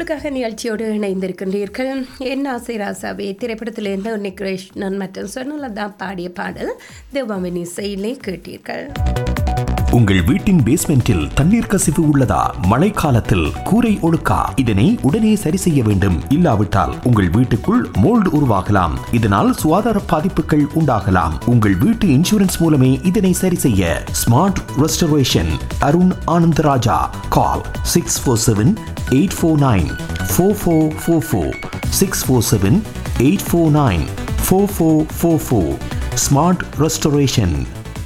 உங்களுக்காக நிகழ்ச்சியோடு இணைந்திருக்கின்றீர்கள் என் ஆசை ராசாவே திரைப்படத்திலிருந்து உன்னை கிருஷ்ணன் மற்றும் சொன்னலதா பாடிய பாடல் தேவாவின் இசையிலே கேட்டீர்கள் உங்கள் வீட்டின் பேஸ்மெண்டில் தண்ணீர் கசிவு உள்ளதா மழைக்காலத்தில் கூரை ஒழுக்கா இதனை உடனே சரி செய்ய வேண்டும் இல்லாவிட்டால் உங்கள் வீட்டுக்குள் மோல்டு உருவாகலாம் இதனால் சுகாதார பாதிப்புகள் உண்டாகலாம் உங்கள் வீட்டு இன்சூரன்ஸ் மூலமே இதனை சரி செய்ய smart restoration Arun Anandaraja call six four seven eight four nine four four four four six four seven eight four nine four four four four smart restoration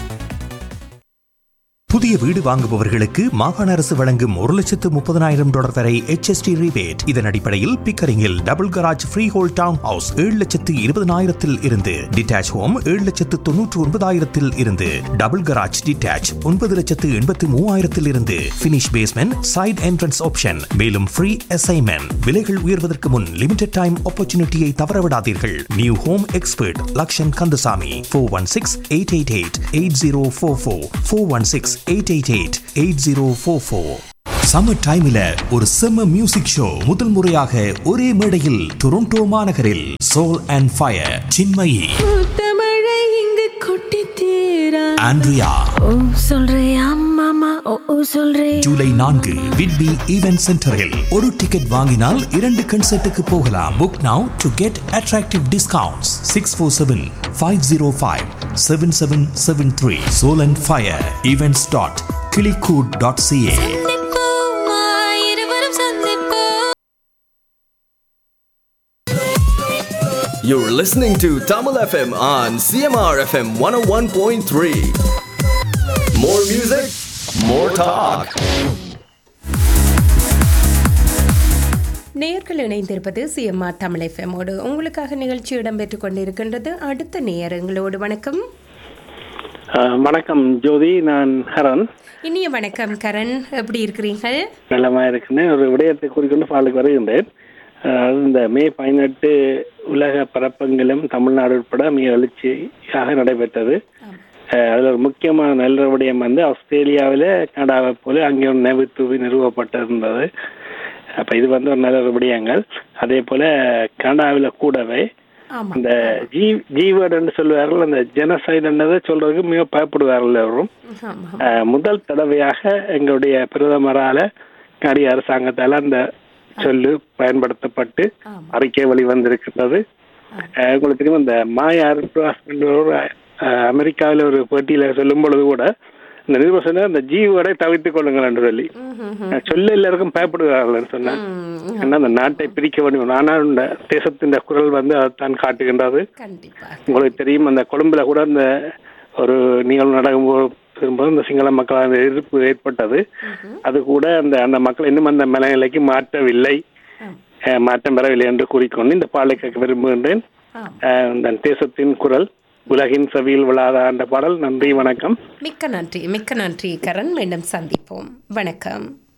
புதிய வீடு வாங்குபவர்களுக்கு மாகாண அரசு வழங்கும் ஒரு லட்சத்து முப்பதனாயிரம் டாலர் வரை HST rebate இதன் அடிப்படையில் பிக்கரிங்கில் double garage freehold town house ஏழு லட்சத்து இருபதனாயிரத்தில் இருந்து டிட்டாச் ஹோம் ஏழு லட்சத்து தொன்னூற்று ஒன்பதாயிரத்தில் இருந்து டபுள் கராஜ் டிட்டாச் ஒன்பது லட்சத்து எண்பத்து மூவாயிரத்தில் இருந்து finish basement side entrance option மேலும் ஃப்ரீ அசைன்மெண்ட் விலைகள் உயர்வதற்கு முன் லிமிடெட் டைம் ஆப்பர்ச்சுனிட்டியை தவறவிடாதீர்கள் new home expert Lakshan Kandasamy four one six eight eight eight eight zero four four four one six eight eight eight eight zero four four summer டைம்ல ஒரு செம்ம music show முதல் முறையாக ஒரே மேடையில் டொரண்டோ மாநகரில் சோல் அண்ட் ஃபயர் சின்மயி தமிழை இங்கு கொட்டி தீரா ஆண்ட்ரியா ஓ சொல்றியா மாமா ஓ ஓ சொல்றே ஜூலை நான்கு விட்பி ஈவென்ட் சென்டரில் ஒரு டிக்கெட் வாங்கினால் இரண்டு கன்சர்ட்டுக்கு போகலாம் book now to get attractive discounts six four seven five zero five seven seven seven three soul and fire events dot கிளிகூட் டாட் சிஏ இருவரும் சந்திப்போம் You're listening to Tamil FM on CMR FM 101.3. More music, more talk. நேயர்கள் இணைந்திருப்பது CMR Tamil எஃப்எம்மோடு உங்களுக்காக நிகழ்ச்சி இடம்பெற்றுக் கொண்டிருக்கின்றது அடுத்த நேயரங்களோடு வணக்கம் அஹ், வணக்கம் ஜோதி நான் ஹரன் இனிய வணக்கம் கரண் எப்படி இருக்கிறீர்கள் நலமா இருக்கிறேன் ஒரு விடயத்தை குறிக்கொண்டு பாலுக்கு வருகின்றேன் அஹ், இந்த மே பதினெட்டு உலக பரப்பங்களும் தமிழ்நாடு உட்பட மிக எழுச்சியாக நடைபெற்றது அஹ், அதுல ஒரு முக்கியமான நல்ல விடயம் வந்து ஆஸ்திரேலியாவில் கனடாவை போல அங்கே ஒரு நினைவு தூவி நிறுவப்பட்டிருந்தது அப்ப இது வந்து ஒரு நல்ல ஒரு விடயங்கள் அதே போல கனடாவில் கூடவே ஆமா அந்த ஜீ ஜீவர்டுன்னு சொல்லுவார்கள் அந்த ஜெனசைடுன்றதை சொல்றதுக்கு மிக பயப்படுவார்கள் அவரும் ஆமா அஹ், முதல் தடவையாக எங்களுடைய பிரதமரால கனடிய அரசாங்கத்தால அந்த சொல்லு பயன்படுத்தப்பட்டு ஆமா. அறிக்கை வெளிவந்திருக்கிறது அஹ், உங்களுக்கு தெரியும் இந்த மாயா ஒரு அஹ், அமெரிக்காவில் ஒரு போட்டியில சொல்லும் பொழுது கூட இந்த நிருபர் சொன்ன அந்த ஜீவோட தவிர்த்துக் கொள்ளுங்கள் என்று சொல்லி அஹ், சொல்ல எல்லாருக்கும் பயப்படுகிறார்கள் சொன்னேன் ஏன்னா அந்த நாட்டை பிரிக்க வேண்டும் ஆனால் இந்த தேசத்தின் குரல் வந்து அதைத்தான் காட்டுகின்றது கண்டிப்பா உங்களுக்கு தெரியும் அந்த கொழும்புல கூட அந்த ஒரு நிகழ்வு நடக்கும்போது திரும்ப இந்த சிங்கள மக்கள் அந்த எதிர்ப்பு ஏற்பட்டது அது கூட அந்த அந்த மக்கள் இன்னும் அந்த மனநிலைக்கு மாற்றவில்லை அஹ், மாற்றம் பெறவில்லை என்று கூறிக்கொண்டு இந்த பாடலை கேட்க விரும்புகின்றேன் ஆம். அஹ், இந்த தேசத்தின் குரல் உலகின் செவியில் விழாத அந்த பாடல் நன்றி வணக்கம் மிக்க நன்றி மிக்க நன்றி கரண் மீண்டும் சந்திப்போம் வணக்கம்